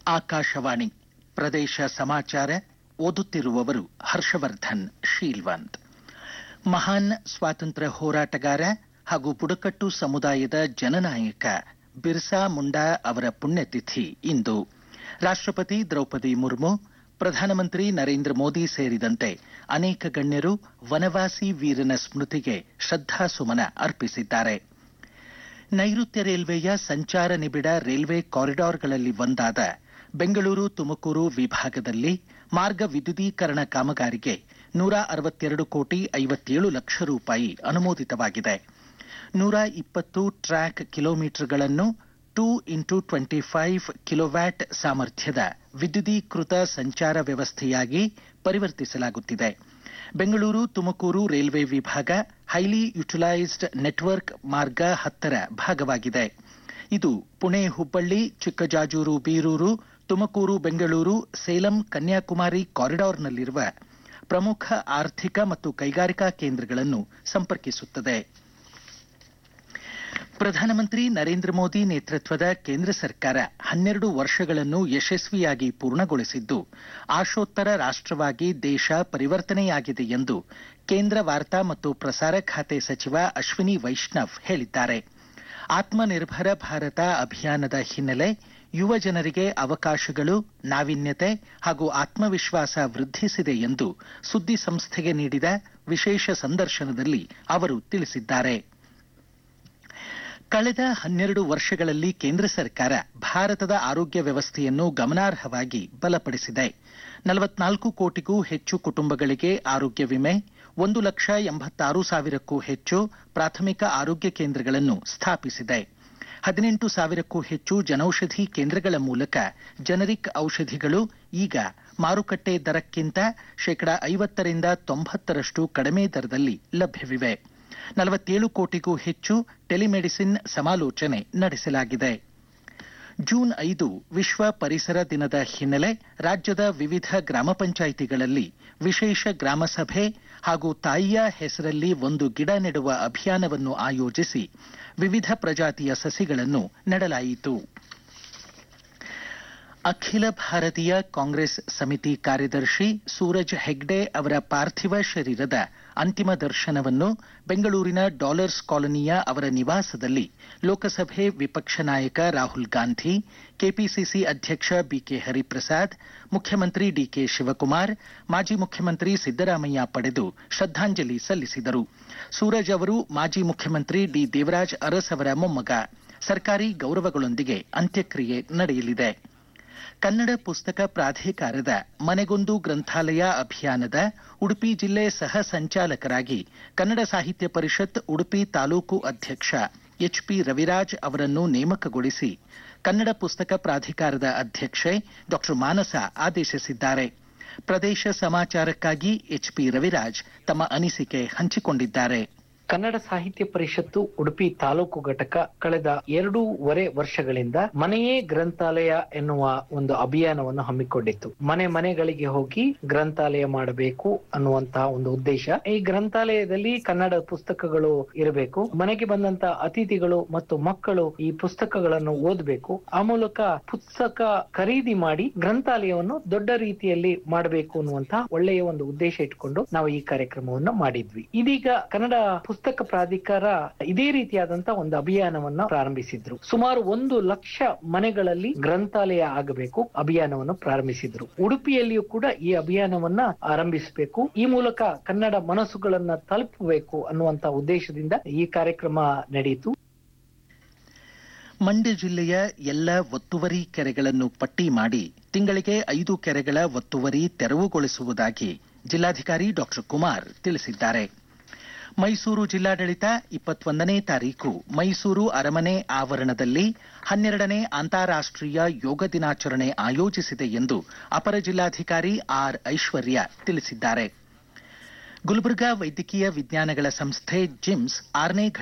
ಆಕಾಶವಾಣಿ ಪ್ರದೇಶ ಸಮಾಚಾರ ಓದುತ್ತಿರುವವರು ಹರ್ಷವರ್ಧನ್ ಶೀಲ್ವಂತ್ ಮಹಾನ್ ಸ್ವಾತಂತ್ರ್ಯ ಹೋರಾಟಗಾರ ಹಾಗೂ ಬುಡಕಟ್ಟು ಸಮುದಾಯದ ಜನನಾಯಕ ಬಿರ್ಸಾ ಮುಂಡಾ ಅವರ ಪುಣ್ಯತಿಥಿ ಇಂದು ರಾಷ್ಟ್ರಪತಿ ದ್ರೌಪದಿ ಮುರ್ಮು ಪ್ರಧಾನಮಂತ್ರಿ ನರೇಂದ್ರ ಮೋದಿ ಸೇರಿದಂತೆ ಅನೇಕ ಗಣ್ಯರು ವನವಾಸಿ ವೀರನ ಸ್ಮೃತಿಗೆ ಶ್ರದ್ಧಾಸುಮನ ಅರ್ಪಿಸಿದ್ದಾರೆ ನೈಋತ್ಯ ರೈಲ್ವೆಯ ಸಂಚಾರ ನಿಬಿಡ ರೈಲ್ವೆ ಕಾರಿಡಾರ್ಗಳಲ್ಲಿ ಒಂದಾದ ಬೆಂಗಳೂರು ತುಮಕೂರು ವಿಭಾಗದಲ್ಲಿ ಮಾರ್ಗ ವಿದ್ಯುದೀಕರಣ ಕಾಮಗಾರಿಗೆ ನೂರ ಅರವತ್ತೆರಡು ಕೋಟಿ ಐವತ್ತೇಳು ಲಕ್ಷ ರೂಪಾಯಿ ಅನುಮೋದಿತವಾಗಿದೆ ನೂರ ಇಪ್ಪತ್ತು ಟ್ರ್ಯಾಕ್ ಕಿಲೋಮೀಟರ್ಗಳನ್ನು two into twenty five kilowatt ಸಾಮರ್ಥ್ಯದ ವಿದ್ಯುದೀಕೃತ ಸಂಚಾರ ವ್ಯವಸ್ಥೆಯಾಗಿ ಪರಿವರ್ತಿಸಲಾಗುತ್ತಿದೆ ಬೆಂಗಳೂರು ತುಮಕೂರು ರೈಲ್ವೆ ವಿಭಾಗ ಹೈಲಿ ಯುಟಿಲೈಸ್ಡ್ ನೆಟ್ವರ್ಕ್ ಮಾರ್ಗ ಹತ್ತರ ಭಾಗವಾಗಿದೆ ಇದು ಪುಣೆ ಹುಬ್ಬಳ್ಳಿ ಚಿಕ್ಕಜಾಜೂರು ಬೀರೂರು ತುಮಕೂರು ಬೆಂಗಳೂರು ಸೇಲಂ ಕನ್ಯಾಕುಮಾರಿ ಕಾರಿಡಾರ್ನಲ್ಲಿರುವ ಪ್ರಮುಖ ಆರ್ಥಿಕ ಮತ್ತು ಕೈಗಾರಿಕಾ ಕೇಂದ್ರಗಳನ್ನು ಸಂಪರ್ಕಿಸುತ್ತದೆ ಪ್ರಧಾನಮಂತ್ರಿ ನರೇಂದ್ರ ಮೋದಿ ನೇತೃತ್ವದ ಕೇಂದ್ರ ಸರ್ಕಾರ ಹನ್ನೆರಡು ವರ್ಷಗಳನ್ನು ಯಶಸ್ವಿಯಾಗಿ ಪೂರ್ಣಗೊಳಿಸಿದ್ದು ಆಶೋತ್ತರ ರಾಷ್ಟವಾಗಿ ದೇಶ ಪರಿವರ್ತನೆಯಾಗಿದೆ ಎಂದು ಕೇಂದ್ರ ವಾರ್ತಾ ಮತ್ತು ಪ್ರಸಾರ ಖಾತೆ ಸಚಿವ ಅಶ್ವಿನಿ ವೈಷ್ಣವ್ ಹೇಳಿದ್ದಾರೆ ಆತ್ಮನಿರ್ಭರ ಭಾರತ ಅಭಿಯಾನದ ಹಿನ್ನೆಲೆ ಯುವ ಜನರಿಗೆ ಅವಕಾಶಗಳು ನಾವೀನ್ಯತೆ ಹಾಗೂ ಆತ್ಮವಿಶ್ವಾಸ ವೃದ್ಧಿಸಿದೆ ಎಂದು ಸುದ್ದಿ ಸಂಸ್ಥೆಗೆ ನೀಡಿದ ವಿಶೇಷ ಸಂದರ್ಶನದಲ್ಲಿ ಅವರು ತಿಳಿಸಿದ್ದಾರೆ ಕಳೆದ ಹನ್ನೆರಡು ವರ್ಷಗಳಲ್ಲಿ ಕೇಂದ್ರ ಸರ್ಕಾರ ಭಾರತದ ಆರೋಗ್ಯ ವ್ಯವಸ್ಥೆಯನ್ನು ಗಮನಾರ್ಹವಾಗಿ ಬಲಪಡಿಸಿದೆ ನಲವತ್ನಾಲ್ಕು ಕೋಟಿಗೂ ಹೆಚ್ಚು ಕುಟುಂಬಗಳಿಗೆ ಆರೋಗ್ಯ ವಿಮೆ ಒಂದು ಲಕ್ಷ ಎಂಬತ್ತಾರು ಸಾವಿರಕ್ಕೂ ಹೆಚ್ಚು ಪ್ರಾಥಮಿಕ ಆರೋಗ್ಯ ಕೇಂದ್ರಗಳನ್ನು ಸ್ಥಾಪಿಸಿದೆ ಹದಿನೆಂಟು ಸಾವಿರಕ್ಕೂ ಹೆಚ್ಚು ಜನೌಷಧಿ ಕೇಂದ್ರಗಳ ಮೂಲಕ ಜನರಿಕ್ ಔಷಧಿಗಳು ಈಗ ಮಾರುಕಟ್ಟೆ ದರಕ್ಕಿಂತ ಶೇಕಡಾ ಐವತ್ತರಿಂದ ತೊಂಬತ್ತರಷ್ಟು ಕಡಿಮೆ ದರದಲ್ಲಿ ಲಭ್ಯವಿವೆ ನಲವತ್ತೇಳು ಕೋಟಿಗೂ ಹೆಚ್ಚು ಟೆಲಿಮೆಡಿಸಿನ್ ಸಮಾಲೋಚನೆ ನಡೆಸಲಾಗಿದೆ ಜೂನ್ ಐದು ವಿಶ್ವ ಪರಿಸರ ದಿನದ ಹಿನ್ನೆಲೆ ರಾಜ್ಯದ ವಿವಿಧ ಗ್ರಾಮ ಪಂಚಾಯಿತಿಗಳಲ್ಲಿ ವಿಶೇಷ ಗ್ರಾಮ ಸಭೆ ಹಾಗೂ ತಾಯಿಯ ಹೆಸರಲ್ಲಿ ಒಂದು ಗಿಡ ನೆಡುವ ಅಭಿಯಾನವನ್ನು ಆಯೋಜಿಸಿ ವಿವಿಧ ಪ್ರಜಾತಿಯ ಸಸಿಗಳನ್ನು ನೆಡಲಾಯಿತು ಅಖಿಲ ಭಾರತೀಯ ಕಾಂಗ್ರೆಸ್ ಸಮಿತಿ ಕಾರ್ಯದರ್ಶಿ ಸೂರಜ್ ಹೆಗ್ಡೆ ಅವರ ಪಾರ್ಥಿವ ಶರೀರದ ಅಂತಿಮ ದರ್ಶನವನ್ನು ಬೆಂಗಳೂರಿನ ಡಾಲರ್ಸ್ ಕಾಲೋನಿಯ ಅವರ ನಿವಾಸದಲ್ಲಿ ಲೋಕಸಭೆ ವಿಪಕ್ಷ ನಾಯಕ ರಾಹುಲ್ ಗಾಂಧಿ ಕೆಪಿಸಿಸಿ ಅಧ್ಯಕ್ಷ ಬಿಕೆ ಹರಿಪ್ರಸಾದ್ ಮುಖ್ಯಮಂತ್ರಿ ಡಿಕೆ ಶಿವಕುಮಾರ್ ಮಾಜಿ ಮುಖ್ಯಮಂತ್ರಿ ಸಿದ್ದರಾಮಯ್ಯ ಪಡೆದು ಶ್ರದ್ದಾಂಜಲಿ ಸಲ್ಲಿಸಿದರು ಸೂರಜ್ ಅವರು ಮಾಜಿ ಮುಖ್ಯಮಂತ್ರಿ ಡಿ ದೇವರಾಜ್ ಅರಸ್ ಅವರ ಮೊಮ್ಮಗ ಸರ್ಕಾರಿ ಗೌರವಗಳೊಂದಿಗೆ ಅಂತ್ಯಕ್ರಿಯೆ ನಡೆಯಲಿದೆ ಕನ್ನಡ ಪುಸ್ತಕ ಪ್ರಾಧಿಕಾರದ ಮನೆಗೊಂದು ಗ್ರಂಥಾಲಯ ಅಭಿಯಾನದ ಉಡುಪಿ ಜಿಲ್ಲೆ ಸಹ ಸಂಚಾಲಕರಾಗಿ ಕನ್ನಡ ಸಾಹಿತ್ಯ ಪರಿಷತ್ ಉಡುಪಿ ತಾಲೂಕು ಅಧ್ಯಕ್ಷ ಎಚ್ಪಿ ರವಿರಾಜ್ ಅವರನ್ನು ನೇಮಕಗೊಳಿಸಿ ಕನ್ನಡ ಪುಸ್ತಕ ಪ್ರಾಧಿಕಾರದ ಅಧ್ಯಕ್ಷೆ ಡಾ ಮಾನಸ ಆದೇಶಿಸಿದ್ದಾರೆ ಪ್ರದೇಶ ಸಮಾಚಾರಕ್ಕಾಗಿ ಎಚ್ಪಿ ರವಿರಾಜ್ ತಮ್ಮ ಅನಿಸಿಕೆ ಹಂಚಿಕೊಂಡಿದ್ದಾರೆ ಕನ್ನಡ ಸಾಹಿತ್ಯ ಪರಿಷತ್ತು ಉಡುಪಿ ತಾಲೂಕು ಘಟಕ ಕಳೆದ ಎರಡೂವರೆ ವರ್ಷಗಳಿಂದ ಮನೆಯೇ ಗ್ರಂಥಾಲಯ ಎನ್ನುವ ಒಂದು ಅಭಿಯಾನವನ್ನು ಹಮ್ಮಿಕೊಂಡಿತ್ತು ಮನೆ ಮನೆಗಳಿಗೆ ಹೋಗಿ ಗ್ರಂಥಾಲಯ ಮಾಡಬೇಕು ಅನ್ನುವಂತಹ ಒಂದು ಉದ್ದೇಶ ಈ ಗ್ರಂಥಾಲಯದಲ್ಲಿ ಕನ್ನಡ ಪುಸ್ತಕಗಳು ಇರಬೇಕು ಮನೆಗೆ ಬಂದಂತ ಅತಿಥಿಗಳು ಮತ್ತು ಮಕ್ಕಳು ಈ ಪುಸ್ತಕಗಳನ್ನು ಓದಬೇಕು ಆ ಮೂಲಕ ಪುಸ್ತಕ ಖರೀದಿ ಮಾಡಿ ಗ್ರಂಥಾಲಯವನ್ನು ದೊಡ್ಡ ರೀತಿಯಲ್ಲಿ ಮಾಡಬೇಕು ಅನ್ನುವಂತಹ ಒಳ್ಳೆಯ ಒಂದು ಉದ್ದೇಶ ಇಟ್ಕೊಂಡು ನಾವು ಈ ಕಾರ್ಯಕ್ರಮವನ್ನು ಮಾಡಿದ್ವಿ ಇದೀಗ ಕನ್ನಡ ಪುಸ್ತಕ ಪ್ರಾಧಿಕಾರ ಇದೇ ರೀತಿಯಾದಂತಹ ಒಂದು ಅಭಿಯಾನವನ್ನ ಪ್ರಾರಂಭಿಸಿದ್ರು ಸುಮಾರು ಒಂದು ಲಕ್ಷ ಮನೆಗಳಲ್ಲಿ ಗ್ರಂಥಾಲಯ ಆಗಬೇಕು ಅಭಿಯಾನವನ್ನು ಪ್ರಾರಂಭಿಸಿದ್ರು ಉಡುಪಿಯಲ್ಲಿಯೂ ಕೂಡ ಈ ಅಭಿಯಾನವನ್ನ ಆರಂಭಿಸಬೇಕು ಈ ಮೂಲಕ ಕನ್ನಡ ಮನಸ್ಸುಗಳನ್ನ ತಲುಪಬೇಕು ಅನ್ನುವಂತ ಉದ್ದೇಶದಿಂದ ಈ ಕಾರ್ಯಕ್ರಮ ನಡೆಯಿತು ಮಂಡ್ಯ ಜಿಲ್ಲೆಯ ಎಲ್ಲ ಒತ್ತುವರಿ ಕೆರೆಗಳನ್ನು ಪಟ್ಟಿ ಮಾಡಿ ತಿಂಗಳಿಗೆ ಐದು ಕೆರೆಗಳ ಒತ್ತುವರಿ ತೆರವುಗೊಳಿಸುವುದಾಗಿ ಜಿಲ್ಲಾಧಿಕಾರಿ ಡಾ ಕುಮಾರ್ ತಿಳಿಸಿದ್ದಾರೆ ಮೈಸೂರು ಜಿಲ್ಲಾಡಳಿತ ಇಪ್ಪತ್ತೊಂದನೇ ತಾರೀಕು ಮೈಸೂರು ಅರಮನೆ ಆವರಣದಲ್ಲಿ ಹನ್ನೆರಡನೇ ಅಂತಾರಾಷ್ಟೀಯ ಯೋಗ ದಿನಾಚರಣೆ ಆಯೋಜಿಸಿದೆ ಎಂದು ಅಪರ ಜಿಲ್ಲಾಧಿಕಾರಿ ಆರ್ ಐಶ್ವರ್ಯ ತಿಳಿಸಿದ್ದಾರೆ ಗುಲ್ಬರ್ಗಾ ವೈದ್ಯಕೀಯ ವಿಜ್ಞಾನಗಳ ಸಂಸ್ಥೆ ಜಿಮ್ಸ್ ಆರನೇ